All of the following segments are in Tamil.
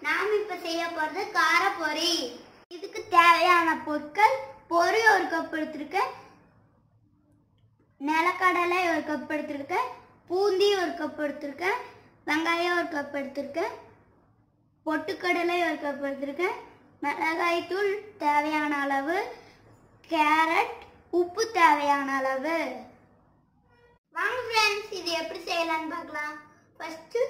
நாம் இப்ப செய்ய போறது கார பொரி இதுக்கு தேவையான பொருட்கள் பொரி ஒரு கப் எடுத்திருக்கேன் நிலக்கடலை ஒரு கப் எடுத்திருக்கேன் பூந்தி ஒரு கப் எடுத்திருக்கேன் வெங்காயம் ஒரு கப் எடுத்திருக்கேன் பொட்டுக்கடலை ஒரு கப் எடுத்திருக்கேன் மிளகாய் தூள் தேவையான அளவு கேரட் உப்பு தேவையான அளவு வாங்க ஃப்ரெண்ட்ஸ் இது எப்படி செய்யலாம்னு பார்க்கலாம் ஃபர்ஸ்ட்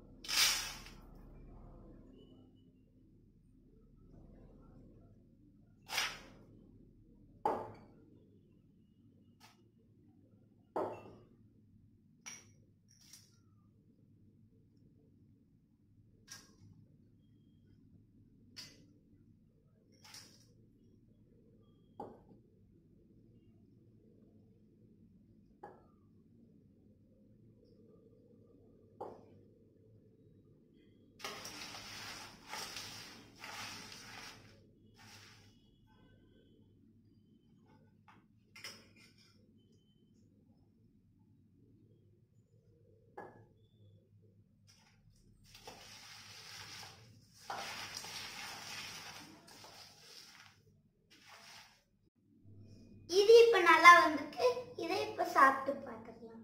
இது இப்ப நல்லா வந்திருக்கு இதை இப்ப சாப்பிட்டு பார்த்துக்கலாம்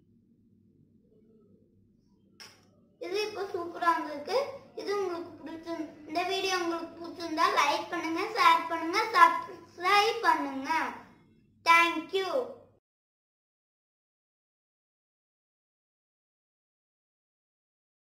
இது இப்ப சூப்பரா வந்திருக்கு இது உங்களுக்கு பிடிச்சி இந்த வீடியோ உங்களுக்கு பிடிச்சிருந்தா லைக் பண்ணுங்க ஷேர் பண்ணுங்க சப்ஸ்கிரைப் பண்ணுங்க தேங்க்யூ